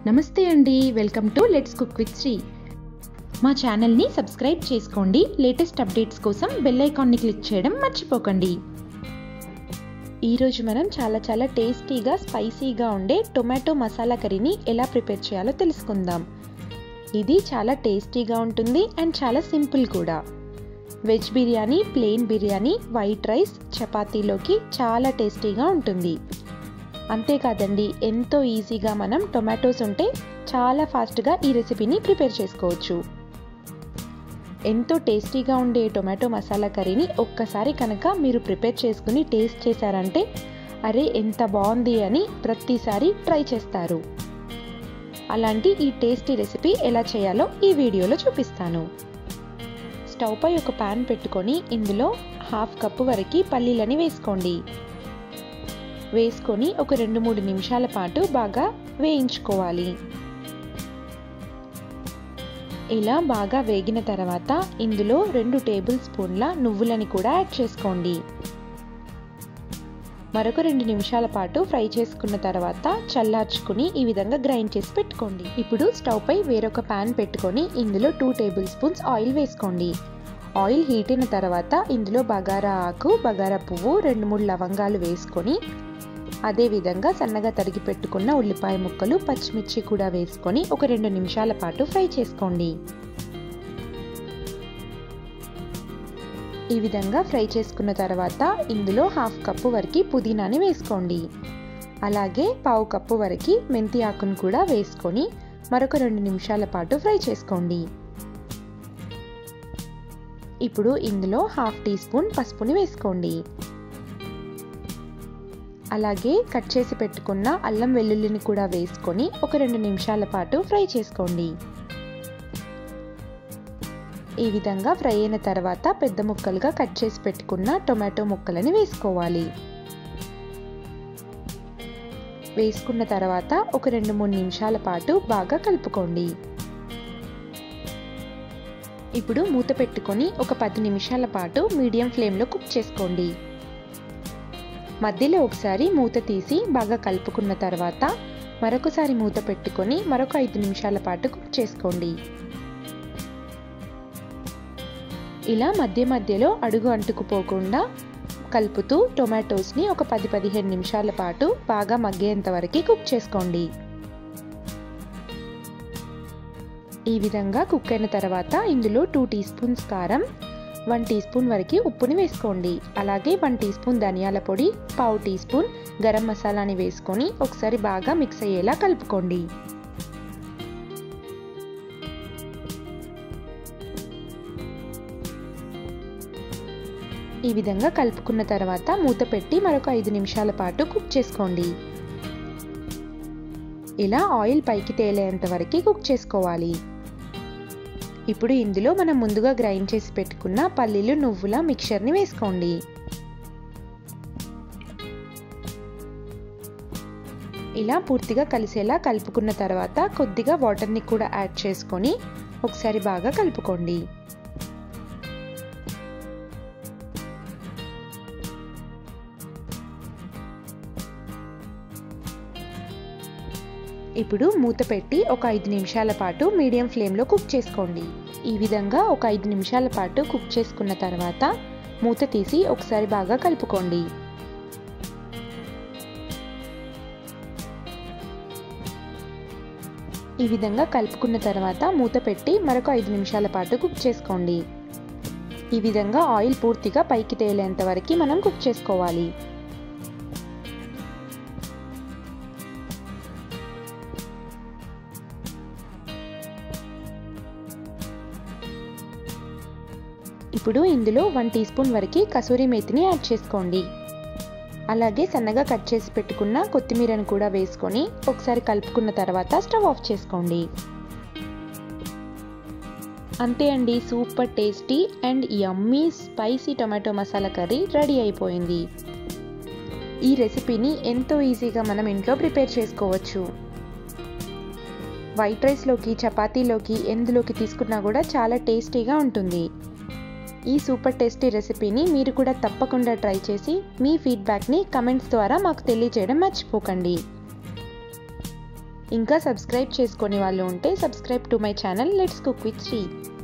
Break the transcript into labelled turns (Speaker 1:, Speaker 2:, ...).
Speaker 1: నమస్తే అండి welcome to let's cook with Sri మా ఛానల్ని సబ్స్క్రైబ్ చేసుకోండి లేటెస్ట్ అప్డేట్స్ కోసం బెల్ ఐకాన్ని క్లిక్ చేయడం మర్చిపోకండి ఈరోజు మనం చాలా చాలా టేస్టీగా స్పైసీగా ఉండే టొమాటో మసాలా కర్రీని ఎలా ప్రిపేర్ చేయాలో తెలుసుకుందాం ఇది చాలా టేస్టీగా ఉంటుంది అండ్ చాలా సింపుల్ కూడా veg biryani plain biryani white rice చపాతీలోకి చాలా టేస్టీగా ఉంటుంది అంతేకాదండి ఎంతో ఈజీగా మనం టొమాటోస్ ఉంటే చాలా ఫాస్ట్గా ఈ రెసిపీని ప్రిపేర్ చేసుకోవచ్చు ఎంతో టేస్టీగా ఉండే టొమాటో మసాలా కర్రీని ఒక్కసారి కనుక మీరు ప్రిపేర్ చేసుకుని టేస్ట్ చేశారంటే అరే ఎంత బాగుంది అని ప్రతిసారి ట్రై చేస్తారు అలాంటి ఈ టేస్టీ రెసిపీ ఎలా చేయాలో ఈ వీడియోలో చూపిస్తాను స్టవ్ పై ఒక పాన్ పెట్టుకొని ఇందులో హాఫ్ కప్పు వరకు పల్లీలని వేసుకోండి వేసుకొని ఒక రెండు మూడు నిమిషాల పాటు బాగా వేయించుకోవాలి ఇలా బాగా వేగిన తర్వాత ఇందులో రెండు టేబుల్ స్పూన్ల నువ్వులని కూడా యాడ్ చేసుకోండి మరొక రెండు నిమిషాల పాటు ఫ్రై చేసుకున్న తర్వాత చల్లార్చుకుని ఈ విధంగా గ్రైండ్ చేసి పెట్టుకోండి ఇప్పుడు స్టవ్ పై వేరొక ప్యాన్ పెట్టుకొని ఇందులో టూ టేబుల్ స్పూన్స్ ఆయిల్ వేసుకోండి ఆయిల్ హీట్ అయిన తర్వాత ఇందులో బగారా ఆకు బగారా పువ్వు రెండు మూడు లవంగాలు వేసుకొని అదేవిధంగా సన్నగా తరిగి పెట్టుకున్న ఉల్లిపాయ ముక్కలు పచ్చిమిర్చి కూడా వేసుకొని ఒక రెండు నిమిషాల పాటు ఫ్రై చేసుకోండి ఈ విధంగా ఫ్రై చేసుకున్న తర్వాత ఇందులో హాఫ్ కప్పు వరకు పుదీనాని వేసుకోండి అలాగే పావు కప్పు వరకు మెంతి ఆకును కూడా వేసుకొని మరొక రెండు నిమిషాల పాటు ఫ్రై చేసుకోండి ఇప్పుడు ఇందులో హాఫ్ టీ స్పూన్ పసుపుని వేసుకోండి అలాగే కట్ చేసి పెట్టుకున్న అల్లం వెల్లుల్లిని కూడా వేసుకొని ఒక రెండు నిమిషాల పాటు ఫ్రై చేసుకోండి ఈ విధంగా ఫ్రై అయిన తర్వాత పెద్ద ముక్కలుగా కట్ చేసి పెట్టుకున్న టొమాటో ముక్కలని వేసుకోవాలి వేసుకున్న తర్వాత ఒక రెండు మూడు నిమిషాల పాటు బాగా కలుపుకోండి ఇప్పుడు మూత పెట్టుకొని ఒక పది నిమిషాల పాటు మీడియం ఫ్లేమ్లో కుక్ చేసుకోండి మధ్యలో ఒకసారి మూత తీసి బాగా కలుపుకున్న తర్వాత మరొకసారి మూత పెట్టుకొని మరొక ఐదు నిమిషాల పాటు కుక్ చేసుకోండి ఇలా మధ్య మధ్యలో అడుగు అంటుకుపోకుండా కలుపుతూ టొమాటోస్ని ఒక పది పదిహేను నిమిషాల పాటు బాగా మగ్గేంత వరకు కుక్ చేసుకోండి ఈ విధంగా కుక్ అయిన తర్వాత ఇందులో టూ టీ స్పూన్స్ కారం వన్ టీ స్పూన్ వరకు ఉప్పుని వేసుకోండి అలాగే వన్ టీ స్పూన్ ధనియాల పొడి పావు టీ స్పూన్ గరం మసాలాని వేసుకొని ఒకసారి బాగా మిక్స్ అయ్యేలా కలుపుకోండి ఈ విధంగా కలుపుకున్న తర్వాత మూత పెట్టి మరొక ఐదు నిమిషాల పాటు కుక్ చేసుకోండి ఇలా ఆయిల్ పైకి తేలేంత వరకు కుక్ చేసుకోవాలి ఇప్పుడు ఇందులో మనం ముందుగా గ్రైండ్ చేసి పెట్టుకున్న పల్లీలు నువ్వుల మిక్చర్ని వేసుకోండి ఇలా పూర్తిగా కలిసేలా కలుపుకున్న తర్వాత కొద్దిగా వాటర్ని కూడా యాడ్ చేసుకొని ఒకసారి బాగా కలుపుకోండి ఇప్పుడు మూత పెట్టి ఒక ఐదు నిమిషాల పాటు మీడియం ఫ్లేమ్లో కుక్ చేసుకోండి ఈ విధంగా ఒక ఐదు నిమిషాల పాటు కుక్ చేసుకున్న తర్వాత మూత తీసి ఒకసారి బాగా కలుపుకోండి ఈ విధంగా కలుపుకున్న తర్వాత మూత పెట్టి మరొక ఐదు నిమిషాల పాటు కుక్ చేసుకోండి ఈ విధంగా ఆయిల్ పూర్తిగా పైకి తేలేంత వరకు మనం కుక్ చేసుకోవాలి ఇప్పుడు ఇందులో వన్ టీ స్పూన్ వరకు కసూరి మేతిని యాడ్ చేసుకోండి అలాగే సన్నగా కట్ చేసి పెట్టుకున్న కొత్తిమీరను కూడా వేసుకొని ఒకసారి కలుపుకున్న తర్వాత స్టవ్ ఆఫ్ చేసుకోండి అంతే అండి super tasty and yummy spicy tomato masala curry ready అయిపోయింది ఈ రెసిపీని ఎంతో ఈజీగా మనం ఇంట్లో ప్రిపేర్ చేసుకోవచ్చు వైట్ రైస్లోకి చపాతీలోకి ఎందులోకి తీసుకున్నా కూడా చాలా టేస్టీగా ఉంటుంది ఈ సూపర్ టేస్టీ రెసిపీని మీరు కూడా తప్పకుండా ట్రై చేసి మీ ఫీడ్బ్యాక్ని కమెంట్స్ ద్వారా మాకు తెలియజేయడం మర్చిపోకండి ఇంకా సబ్స్క్రైబ్ చేసుకునే వాళ్ళు ఉంటే subscribe to my channel let's cook with Shri